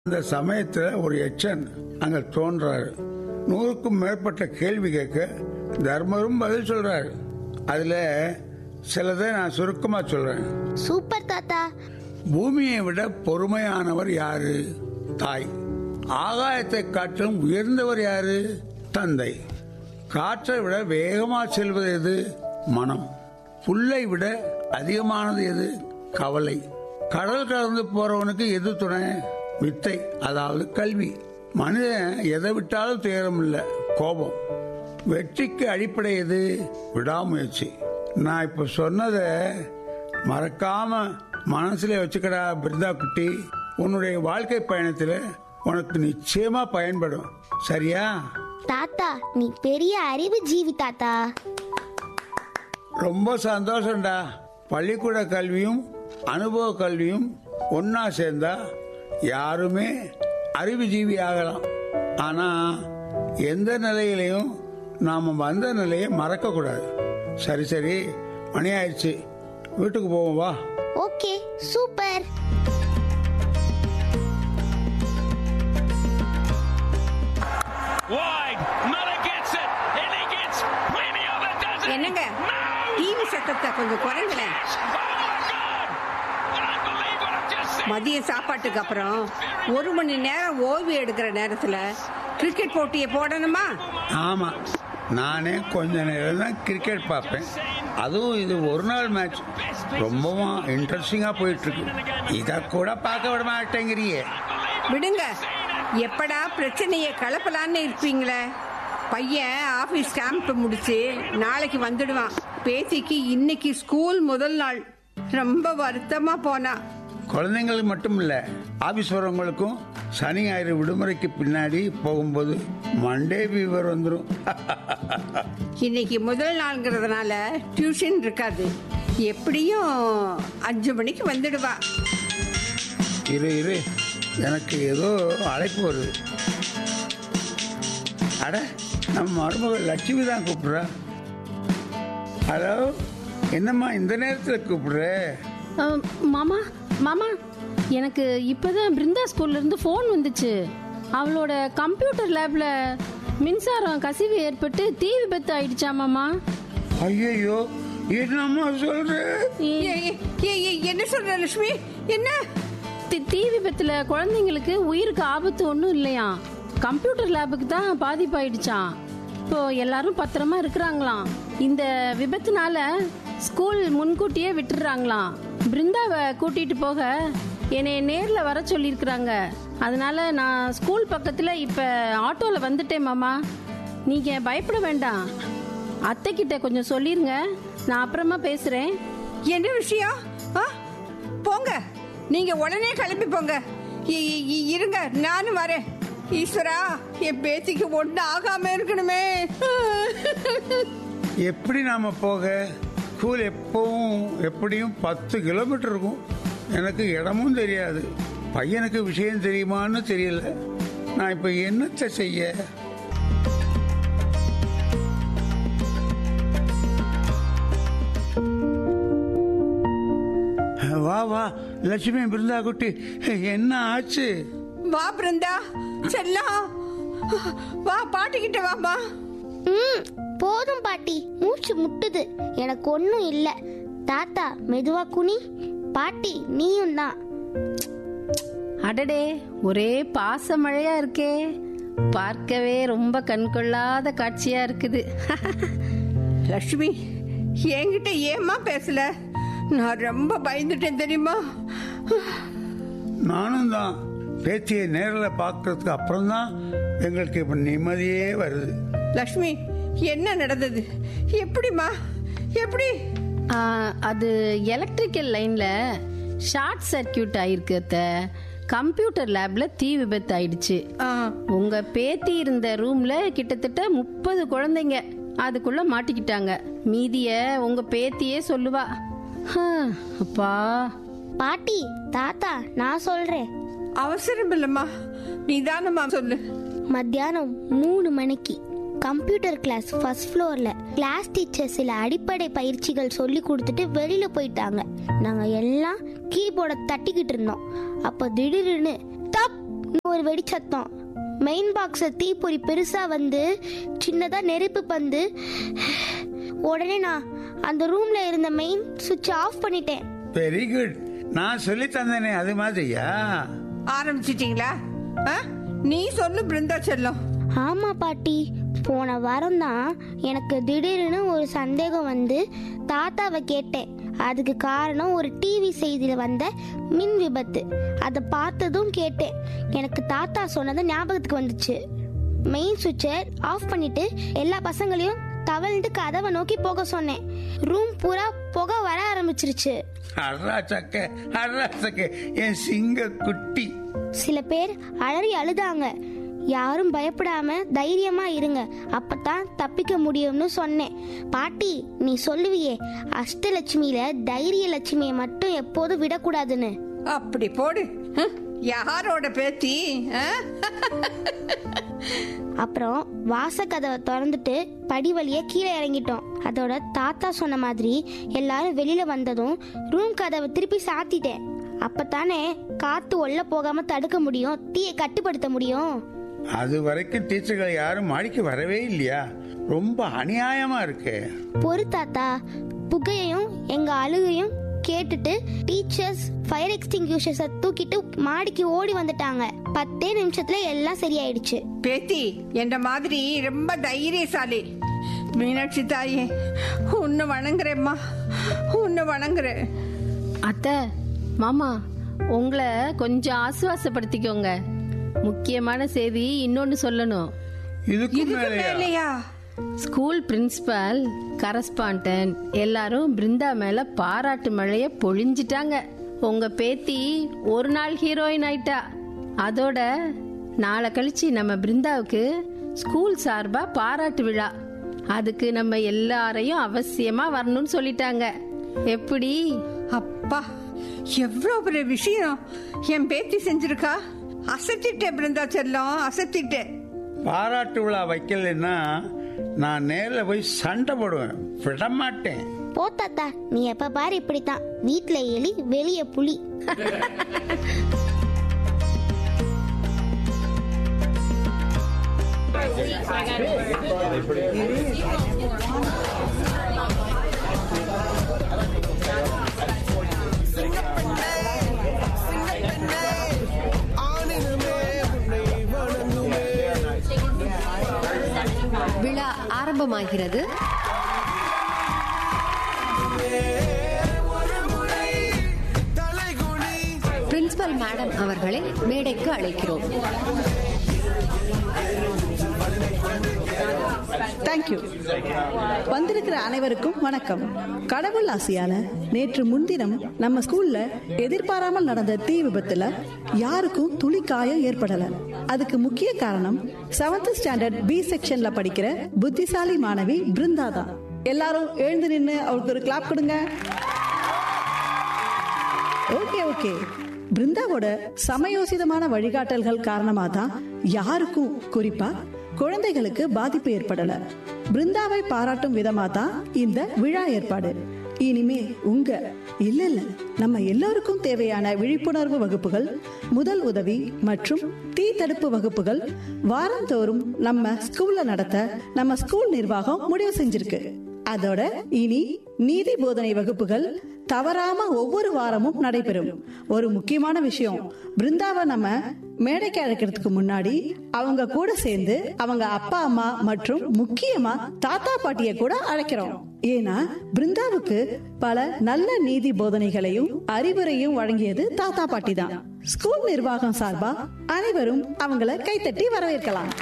அந்த சமயத்துல ஒரு எச்சன் அங்க தோன்றாரு நூறுக்கும் மேற்பட்ட கேள்வி கேட்க தர்மரும் பதில் சொல்றாரு அதுல சிலதை நான் சுருக்கமா சொல்றேன் சூப்பர் தாத்தா பூமியை விட பொறுமையானவர் யாரு தாய் ஆகாயத்தை காட்டிலும் உயர்ந்தவர் யாரு தந்தை காற்றை விட வேகமா செல்வது எது மனம் புல்லை விட அதிகமானது எது கவலை கடல் கடந்து போறவனுக்கு எது துணை வித்தை அதாவது கல்வி மனிதன் எதை விட்டாலும் துயரம் இல்லை கோபம் வெற்றிக்கு அடிப்படை எது விடாமுயற்சி நான் இப்ப சொன்னதை மறக்காம மனசுல வச்சுக்கடா பிருந்தா குட்டி உன்னுடைய வாழ்க்கை பயணத்துல உனக்கு நிச்சயமா பயன்படும் சரியா தாத்தா நீ பெரிய அறிவு ஜீவி தாத்தா ரொம்ப சந்தோஷம்டா பள்ளிக்கூட கல்வியும் அனுபவ கல்வியும் ஒன்னா சேர்ந்தா யாருமே அறிவுஜீவி ஆகலாம் ஆனா எந்த நிலையிலையும் நாம வந்த நிலையை மறக்க கூடாது சரி சரி மணி ஆயிடுச்சு வீட்டுக்கு போவோம் வா okay super Wide. Muller gets it. And he gets plenty of it, does it? என்னங்க No! டிவி சத்தத்தை கொஞ்சம் குறைங்களேன் Oh my God! I don't believe what I've just seen. மதிய சாப்பாட்டுக்கு அப்புறம் ஒரு மணி நேரம் ஓய்வு எடுக்கிற நேரத்துல கிரிக்கெட் போட்டியை போடணுமா ஆமா நானே கொஞ்ச நேரம் தான் கிரிக்கெட் பார்ப்பேன் அதுவும் இது ஒரு நாள் மேட்ச் ரொம்பவும் இன்ட்ரெஸ்டிங்கா போயிட்டு இருக்கு இத கூட பார்க்க விட மாட்டேங்கிறியே விடுங்க எப்படா பிரச்சனையை கலப்பலான்னு இருப்பீங்களே பையன் ஆபீஸ் கேம்ப் முடிச்சு நாளைக்கு வந்துடுவான் பேத்திக்கு இன்னைக்கு ஸ்கூல் முதல் நாள் ரொம்ப வருத்தமா போனா குழந்தைங்களுக்கு மட்டும் இல்ல ஆபீஸ் வரவங்களுக்கும் சனி ஞாயிறு விடுமுறைக்கு பின்னாடி போகும்போது மண்டே ஃபீவர் வந்துடும் இன்னைக்கு முதல் நாள்ங்கிறதுனால டியூஷன் இருக்காது எப்படியும் அஞ்சு மணிக்கு வந்துடுவா இரு இரு எனக்கு ஏதோ அழைப்பு வருது அட நம்ம மருமகள் லட்சுமி தான் கூப்பிடுறா ஹலோ என்னம்மா இந்த நேரத்தில் கூப்பிடுற அஹ், மாமா மாமா எனக்கு இப்பதான் பிருந்தா ஸ்கூல்ல இருந்து ஃபோன் வந்துச்சு அவளோட கம்ப்யூட்டர் லேப்ல மின்சாரம் கசிவு ஏற்பட்டு தீ விபத்து ஆயிடுச்சா மாமா ஐயோ என்னம்மா சொல்ற ஏ- ஏ- ஏ- ஏ- என்ன சொல்ற லட்சுமி என்ன தி- தீ விபத்துல குழந்தைங்களுக்கு உயிருக்கு ஆபத்து ஒன்றும் இல்லையா கம்ப்யூட்டர் லேபுக்கு தான் பாதிப்பாயிடுச்சாம் இப்போ எல்லாரும் பத்திரமா இருக்கிறாங்களாம் இந்த விபத்துனால ஸ்கூல் முன்கூட்டியே விட்டுறாங்களாம் பிருந்தாவை கூட்டிட்டு போக என்னை நேர்ல வர சொல்லியிருக்கிறாங்க அதனால நான் ஸ்கூல் பக்கத்துல இப்ப ஆட்டோல வந்துட்டேன் மாமா நீங்க பயப்பட வேண்டாம் அத்தை கிட்ட கொஞ்சம் சொல்லிருங்க நான் அப்புறமா பேசுறேன் என்ன விஷயம் ஆ? போங்க நீங்க உடனே கிளம்பி போங்க இ- இ- இ- இருங்க நானும் வரேன் ஈஸ்வரா என் பேத்திக்கு ஒண்ணு ஆகாம இருக்கணுமே எப்படி நாம போக ஸ்கூல் எப்பவும் எப்படியும் பத்து கிலோமீட்டர் இருக்கும் எனக்கு இடமும் தெரியாது பையனுக்கு விஷயம் தெரியுமான்னு தெரியல நான் இப்ப என்னத்தை செய்ய வா வா லட்சுமி பிருந்தா குட்டி என்ன ஆச்சு வா பிருந்தா செல்லம் வா பாட்டிக்கிட்ட வாமா ம் போதும் பாட்டி மூச்சு முட்டுது எனக்கு ஒன்றும் இல்லை தாத்தா மெதுவா குனி பாட்டி நீயும் தான் அடடே ஒரே பாச மழையா இருக்கே பார்க்கவே ரொம்ப கண்கொள்ளாத காட்சியா இருக்குது லட்சுமி என்கிட்ட ஏமா பேசல நான் ரொம்ப பயந்துட்டேன் தெரியுமா நானும் தான் பேத்தியை நேரில் பார்க்கறதுக்கு அப்புறம் தான் எங்களுக்கு இப்ப நிம்மதியே வருது லக்ஷ்மி என்ன நடந்தது எப்படிமா எப்படி ஆ, அது எலக்ட்ரிக்கல் லைன்ல ஷார்ட் சர்க்கியூட் ஆயிருக்கு அத்தை கம்ப்யூட்டர் லேப்ல தீ விபத்து ஆயிடுச்சு ஆ, உங்க பேத்தி இருந்த ரூம்ல கிட்டத்தட்ட முப்பது குழந்தைங்க அதுக்குள்ள மாட்டிக்கிட்டாங்க மீதிய உங்க பேத்தியே சொல்லுவா ஹம், அப்பா பாட்டி தாத்தா நான் சொல்றேன் அவசரம் இல்லம்மா நீதானம்மா சொல்லு மத்தியானம் மூணு மணிக்கு கம்ப்யூட்டர் கிளாஸ் ஃபர்ஸ்ட் ஃப்ளோர்ல கிளாஸ் டீச்சர் சில அடிப்படை பயிற்சிகள் சொல்லி கொடுத்துட்டு வெளியில போயிட்டாங்க நாங்க எல்லாம் கீபோர்டை தட்டிக்கிட்டு இருந்தோம் அப்ப திடீர்னு தப் ஒரு வெடிச்சத்தம் மெயின் பாக்ஸ தீப்பொறி பெருசா வந்து சின்னதா நெருப்பு பந்து உடனே நான் அந்த ரூம்ல இருந்த மெயின் சுவிட்ச் ஆஃப் பண்ணிட்டேன் வெரி குட் நான் சொல்லி தந்தேனே அது மாதிரியா ஆரம்பிச்சிட்டீங்களா ஆ? நீ சொல்லு பிருந்தா செல்லம் ஆமா பாட்டி போன வாரம் தான் எனக்கு திடீர்னு ஒரு சந்தேகம் வந்து தாத்தாவை கேட்டேன் அதுக்கு காரணம் ஒரு டிவி செய்தியில வந்த மின் விபத்து அதை பார்த்ததும் கேட்டேன் எனக்கு தாத்தா சொன்னது ஞாபகத்துக்கு வந்துச்சு மெயின் சுவிட்சை ஆஃப் பண்ணிட்டு எல்லா பசங்களையும் தவழ்ந்து கதவை நோக்கி போக சொன்னேன் ரூம் பூரா புகை வர ஆரம்பிச்சிருச்சு அட்ரா சக்க அட்ரா சக்க என் சிங்க குட்டி சில பேர் அலறி அழுதாங்க யாரும் பயப்படாம தைரியமா இருங்க அப்பதான் தப்பிக்க முடியும்னு சொன்னேன் பாட்டி நீ சொல்லுவியே அஷ்டலட்சுமியில தைரிய லட்சுமியை மட்டும் எப்போதும் விடக்கூடாதுன்னு அப்படி போடு ஹம், யாரோட பேத்தி ஆ? அப்புறம் வாசக்கதவை திறந்துட்டு படி வழியா கீழே இறங்கிட்டோம் அதோட தாத்தா சொன்ன மாதிரி எல்லாரும் வெளியில வந்ததும் ரூம் கதவை திருப்பி சாத்திட்டேன் அப்பதானே காத்து உள்ள போகாம தடுக்க முடியும் தீயை கட்டுப்படுத்த முடியும் அது வரைக்கும் டீச்சர்கள் யாரும் மாடிக்கு வரவே இல்லையா ரொம்ப அநியாயமா இருக்கு பொறு தாத்தா புகையையும் எங்க அழுகையும் கேட்டுட்டு டீச்சர்ஸ் ஃபயர் எக்ஸ்டிங்யூஷர்ஸ தூக்கிட்டு மாடிக்கு ஓடி வந்துட்டாங்க பத்தே நிமிஷத்துல எல்லாம் சரியாயிடுச்சு பேத்தி என்ற மாதிரி ரொம்ப தைரியசாலி மீனாட்சி தாயே உன்னை வணங்குறேம்மா உன்னை வணங்குறேன் அத்தை மாமா உங்களை கொஞ்சம் ஆசுவாசப்படுத்திக்கோங்க முக்கியமான செய்தி இன்னொன்னு சொல்லணும் இதுக்கு இதுக்கு மேலயா மேலையா ஸ்கூல் பிரின்சிபால் கரஸ்பாண்டன்ட் எல்லாரும் பிருந்தா மேல பாராட்டு மழைய பொழிஞ்சிட்டாங்க உங்க பேத்தி ஒரு நாள் ஹீரோயின் ஆயிட்டா அதோட நாளை கழிச்சு நம்ம பிருந்தாவுக்கு ஸ்கூல் சார்பா பாராட்டு விழா அதுக்கு நம்ம எல்லாரையும் அவசியமா வரணும்னு சொல்லிட்டாங்க எப்படி அப்பா எவ்வளவு பெரிய விஷயம் என் பேத்தி செஞ்சிருக்கா அசத்திட்டேன் பிருந்தா செல்லம் அசத்திட்டேன் பாராட்டு விழா வைக்கலைன்னா நான் நேர்ல போய் சண்டை போடுவேன் விட மாட்டேன் போ தாத்தா நீ எப்ப பாரு இப்படித்தான் வீட்ல எலி வெளிய புலி விழா ஆரம்பமாகிறது பிரின்சிபல் மேடம் அவர்களை மேடைக்கு அழைக்கிறோம் தேங்க்யூ வந்திருக்கிற அனைவருக்கும் வணக்கம் கடவுள் ஆசையால நேற்று முன்தினம் நம்ம ஸ்கூல்ல எதிர்பாராமல் நடந்த தீ விபத்துல யாருக்கும் துளி காயம் ஏற்படல அதுக்கு முக்கிய காரணம் செவன்த் ஸ்டாண்டர்ட் பி செக்ஷன்ல படிக்கிற புத்திசாலி மாணவி பிருந்தா தான் எல்லாரும் எழுந்து நின்று அவருக்கு ஒரு கிளாப் கொடுங்க ஓகே ஓகே பிருந்தாவோட சமயோசிதமான வழிகாட்டல்கள் காரணமா தான் யாருக்கும் குறிப்பா குழந்தைகளுக்கு பாதிப்பு ஏற்படல பிருந்தாவை பாராட்டும் விதமா தான் இந்த விழா ஏற்பாடு இனிமே உங்க இல்ல இல்ல நம்ம எல்லாருக்கும் தேவையான விழிப்புணர்வு வகுப்புகள் முதல் உதவி மற்றும் தீ தடுப்பு வகுப்புகள் வாரந்தோறும் நம்ம ஸ்கூல்ல நடத்த நம்ம ஸ்கூல் நிர்வாகம் முடிவு செஞ்சிருக்கு அதோட இனி நீதி போதனை வகுப்புகள் தவறாம ஒவ்வொரு வாரமும் நடைபெறும் ஒரு முக்கியமான விஷயம் பிருந்தாவை நம்ம மேடைக்கு அழைக்கிறதுக்கு முன்னாடி அவங்க கூட சேர்ந்து அவங்க அப்பா அம்மா மற்றும் முக்கியமா தாத்தா பாட்டிய கூட அழைக்கிறோம் ஏன்னா பிருந்தாவுக்கு பல நல்ல நீதி போதனைகளையும் அறிவுரையும் வழங்கியது தாத்தா பாட்டி தான் ஸ்கூல் நிர்வாகம் சார்பா அனைவரும் அவங்கள கைத்தட்டி வரவேற்கலாம்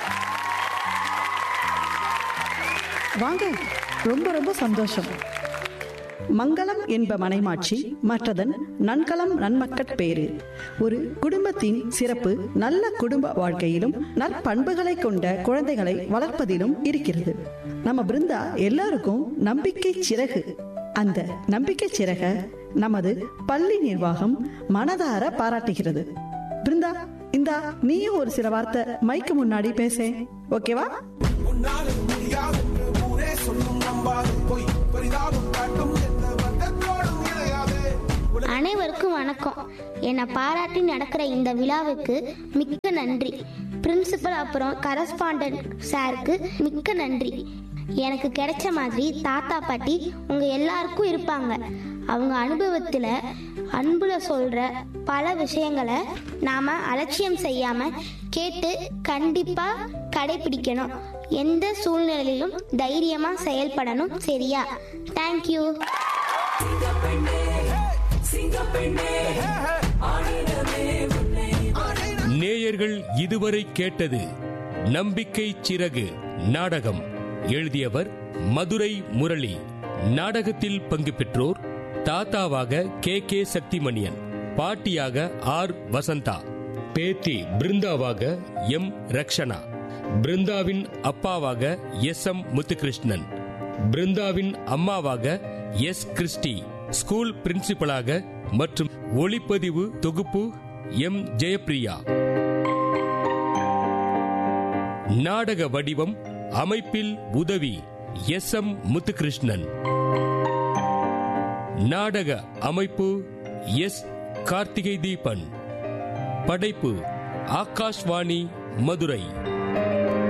வாங்க ரொம்ப ரொம்ப சந்தோஷம் மங்களம் என்ப மனைமாட்சி மற்றதன் நன்கலம் நன்மக்கட் பேரு ஒரு குடும்பத்தின் சிறப்பு நல்ல குடும்ப வாழ்க்கையிலும் நற்பண்புகளை கொண்ட குழந்தைகளை வளர்ப்பதிலும் இருக்கிறது நம்ம பிருந்தா எல்லாருக்கும் நம்பிக்கை சிறகு அந்த நம்பிக்கை சிறக நமது பள்ளி நிர்வாகம் மனதார பாராட்டுகிறது பிருந்தா இந்தா நீயும் ஒரு சில வார்த்தை மைக்கு முன்னாடி பேச ஓகேவா அனைவருக்கும் வணக்கம் என்னை பாராட்டி நடக்கிற இந்த விழாவுக்கு மிக்க நன்றி பிரின்சிபல் அப்புறம் கரஸ்பாண்டன்ட் சாருக்கு மிக்க நன்றி எனக்கு கிடைச்ச மாதிரி தாத்தா பாட்டி உங்க எல்லாருக்கும் இருப்பாங்க அவங்க அனுபவத்துல அன்புல சொல்ற பல விஷயங்களை நாம அலட்சியம் செய்யாம கேட்டு கண்டிப்பா கடைபிடிக்கணும் எந்த சூழ்நிலையிலும் தைரியமா செயல்படணும் சரியா தேங்க்யூ நேயர்கள் இதுவரை கேட்டது நம்பிக்கை சிறகு நாடகம் எழுதியவர் மதுரை முரளி நாடகத்தில் பங்கு பெற்றோர் தாத்தாவாக கே கே சக்திமணியன் பாட்டியாக ஆர் வசந்தா பேத்தி பிருந்தாவாக எம் ரக்ஷனா பிருந்தாவின் அப்பாவாக எஸ் எம் முத்துகிருஷ்ணன் பிருந்தாவின் அம்மாவாக எஸ் கிறிஸ்டி ஸ்கூல் பிரின்சிபலாக மற்றும் ஒளிப்பதிவு தொகுப்பு எம் ஜெயப்பிரியா நாடக வடிவம் அமைப்பில் உதவி எஸ் எம் முத்துகிருஷ்ணன் நாடக அமைப்பு எஸ் கார்த்திகை தீபன் படைப்பு ஆகாஷ்வாணி மதுரை